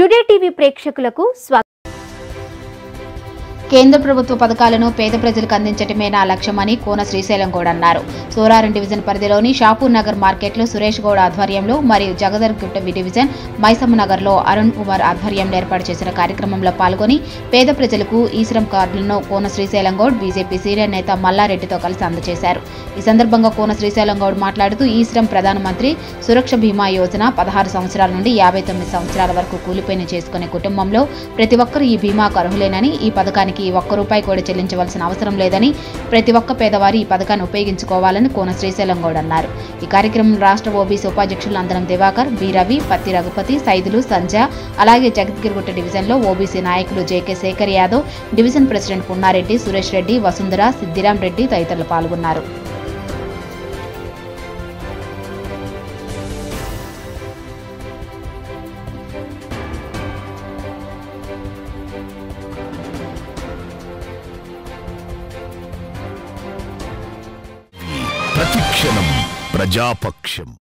today TV ప్రేక్షకులకు స్వాగతం కేంద్ర ప్రభుత్వ పథకాలను పేద ప్రజలకు అందించటమే నా లక్ష్యమని కోన శ్రీశైలం గౌడ్ అన్నారు సోరారం డివిజన్ పరిధిలోని షాపూర్ నగర్ మార్కెట్లో సురేష్ గౌడ్ ఆధ్వర్యంలో మరియు జగదర్గుట్ట డివిజన్ మైసమ్మ నగర్లో అరుణ్ కుమార్ ఆధ్వర్యంలో ఏర్పాటు చేసిన కార్యక్రమంలో పాల్గొని పేద ప్రజలకు ఈ శ్రమ్ కార్డులను కోన శ్రీశైలం గౌడ్ బీజేపీ సీనియర్ నేత మల్లారెడ్డితో కలిసి అందజేశారు ఈ సందర్భంగా కోన శ్రీశైలం గౌడ్ మాట్లాడుతూ ఈ శ్రమ్ ప్రధానమంత్రి సురక్ష బీమా యోజన పదహారు సంవత్సరాల నుండి యాభై తొమ్మిది సంవత్సరాల వరకు కూలిపోయిన చేసుకునే కుటుంబంలో ప్రతి ఒక్కరూ ఈ బీమాకు అర్హులేనని ఈ పథకానికి ఒక్క రూపాయి కూడా చెల్లించవలసిన అవసరం లేదని ప్రతి ఒక్క పేదవారు ఈ పథకాన్ని ఉపయోగించుకోవాలని కోన శ్రీశైలం గౌడ్ అన్నారు ఈ కార్యక్రమం రాష్ట్ర ఓబీసీ ఉపాధ్యక్షులు అందరం దివాకర్ బి రవి పత్తి రఘుపతి సైదులు సంజ అలాగే జగద్గిరిగుట్ట డివిజన్లో ఓబీసీ నాయకులు JK Shekar Yadav division president Punna Reddy Suresh Reddy Vasundhara Siddiram Reddy తదితరులు పాల్గొన్నారు ప్రతిక్షణం ప్రజాపక్షం